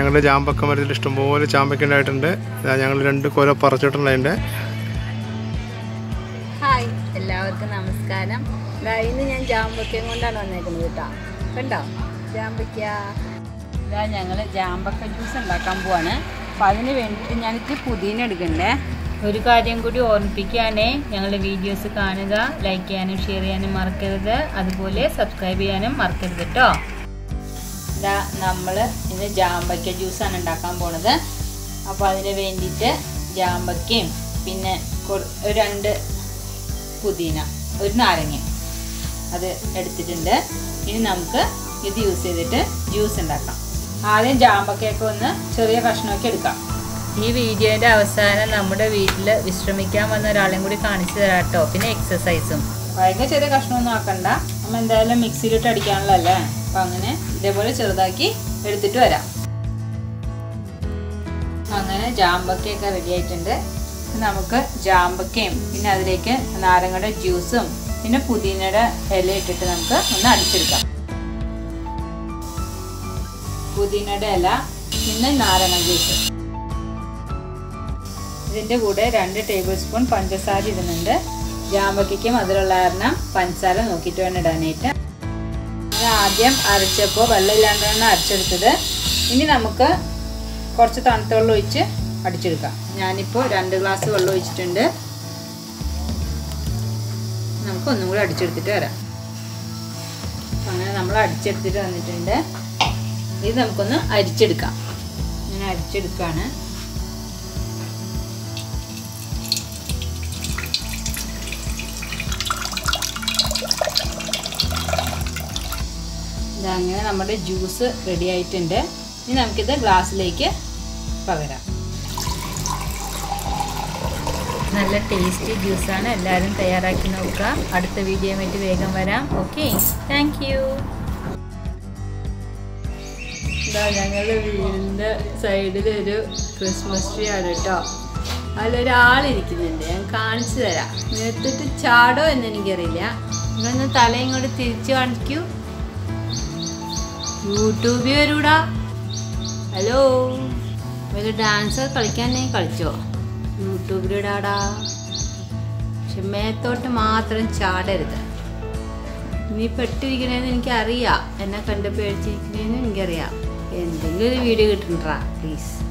ഞങ്ങളുടെ ജാമ്പക്ക മരത്തിൽ ഇഷ്ടംപോലെ ചാമ്പക്ക ഉണ്ടായിട്ടുണ്ട് ഇതാ ഞങ്ങൾ രണ്ട് കൊല പറിച്ചിട്ടുണ്ട് അതിൻ്റെ ഹായ് എല്ലാവർക്കും നമസ്കാരം ദാ ഇന്ന് ഞാൻ ജാമ്പക്കയും കൊണ്ടാണ് വന്നേക്കുന്നത് കേട്ടോ കണ്ടോ ജാമ്പക്ക ഇതാ ഞങ്ങൾ ജാമ്പക്ക ജ്യൂസ് ഉണ്ടാക്കാൻ പോവാണ് അപ്പം അതിന് വേണ്ടിയിട്ട് ഞാൻ ഇത്തിരി പുതിന എടുക്കണ്ടേ ഒരു കാര്യം കൂടി ഓർമ്മിപ്പിക്കുകയാണേ ഞങ്ങളുടെ വീഡിയോസ് കാണുക ലൈക്ക് ചെയ്യാനും ഷെയർ ചെയ്യാനും മറക്കരുത് അതുപോലെ സബ്സ്ക്രൈബ് ചെയ്യാനും മറക്കരുത് കേട്ടോ ഇതാ നമ്മൾ ഇന്ന് ജാമ്പക്ക ജ്യൂസാണ് ഉണ്ടാക്കാൻ പോണത് അപ്പോൾ അതിന് വേണ്ടിയിട്ട് ജാമ്പക്കയും പിന്നെ കൊ- ഒരു രണ്ട് പുതിന ഒരു നാരങ്ങ അത് എടുത്തിട്ടുണ്ട് ഇനി നമുക്ക് ഇത് യൂസ് ചെയ്തിട്ട് ജ്യൂസ് ഉണ്ടാക്കാം ആദ്യം ജാമ്പക്കയൊക്കെ ഒന്ന് ചെറിയ കഷ്ണമൊക്കെ എടുക്കാം ഈ വീഡിയോയുടെ അവസാനം നമ്മുടെ വീട്ടിൽ വിശ്രമിക്കാൻ വന്ന ഒരാളെയും കൂടി കാണിച്ചു തരാം കേട്ടോ പിന്നെ എക്സസൈസും ഭയങ്കര ചെറിയ കഷ്ണമൊന്നും ആക്കണ്ട നമ്മൾ എന്തായാലും മിക്സിയിലിട്ട് അടിക്കാനുള്ളതല്ലേ അപ്പം അങ്ങനെ ഇതേപോലെ ചെറുതാക്കി എടുത്തിട്ട് വരാം അങ്ങനെ ജാമ്പക്കയൊക്കെ റെഡി ആയിട്ടുണ്ട് ഇനി നമുക്ക് ജാമ്പക്കയും പിന്നെ അതിലേക്ക് നാരങ്ങയുടെ ജ്യൂസും പിന്നെ പുതിനയുടെ ഇല ഇട്ടിട്ട് നമുക്ക് ഒന്ന് അടിച്ചെടുക്കാം പുതിനയുടെ ഇല പിന്നെ നാരങ്ങ ജ്യൂസ് ഇതിൻ്റെ കൂടെ രണ്ട് ടേബിൾ സ്പൂൺ പഞ്ചസാര ഇടുന്നുണ്ട് ജാമ്പക്കയ്ക്ക് മധുരമുള്ള കാരണം പഞ്ചസാര നോക്കിയിട്ട് വേണം ഇടാനായിട്ട് ഇത് ആദ്യം അരച്ചപ്പോൾ വെള്ളമില്ലാണ്ടാണ് അരച്ചെടുത്തത് ഇനി നമുക്ക് കുറച്ച് തണുത്ത വെള്ളം ഒഴിച്ച് അടിച്ചെടുക്കാം ഞാനിപ്പോൾ രണ്ട് ഗ്ലാസ് വെള്ളം ഒഴിച്ചിട്ടുണ്ട് നമുക്ക് ഒന്നും കൂടി അടിച്ചെടുത്തിട്ട് വരാം അപ്പം അങ്ങനെ നമ്മൾ അടിച്ചെടുത്തിട്ട് വന്നിട്ടുണ്ട് ഇത് നമുക്കൊന്ന് അരിച്ചെടുക്കാം ഞാൻ അരിച്ചെടുക്കുകയാണ് ഇതങ്ങനെ നമ്മുടെ ജ്യൂസ് റെഡി ആയിട്ടുണ്ട് ഇനി നമുക്കിത് ഗ്ലാസ്സിലേക്ക് പകരാം നല്ല ടേസ്റ്റി ജ്യൂസാണ് എല്ലാവരും തയ്യാറാക്കി നോക്കുക അടുത്ത വീഡിയോയുമായിട്ട് വേഗം വരാം ഓക്കെ താങ്ക് യു ഇതാ ഞങ്ങളുടെ വീടിൻ്റെ സൈഡിൽ ഒരു ക്രിസ്മസ് ട്രീ ആണ് കേട്ടോ അതിലൊരാളിരിക്കുന്നുണ്ട് ഞാൻ കാണിച്ചു തരാം നിർത്തിട്ട് ചാടോ എന്ന് എനിക്കറിയില്ല നിങ്ങളൊന്ന് തലയും കൂടി തിരിച്ചു കാണിക്കൂ യൂട്യൂബിൽ വരൂടാ ഹലോ ഒരു ഡാൻസ് കളിക്കാനേ കളിച്ചോ യൂട്യൂബിലിടാടാ പക്ഷെ മേത്തോട്ട് മാത്രം ചാടരുത് നീ പെട്ടിരിക്കണേന്ന് എനിക്കറിയാം എന്നെ കണ്ട് പേടിച്ചിരിക്കണേന്ന് എനിക്കറിയാം എന്തെങ്കിലും ഒരു വീഡിയോ കിട്ടണ്ടാ പ്ലീസ്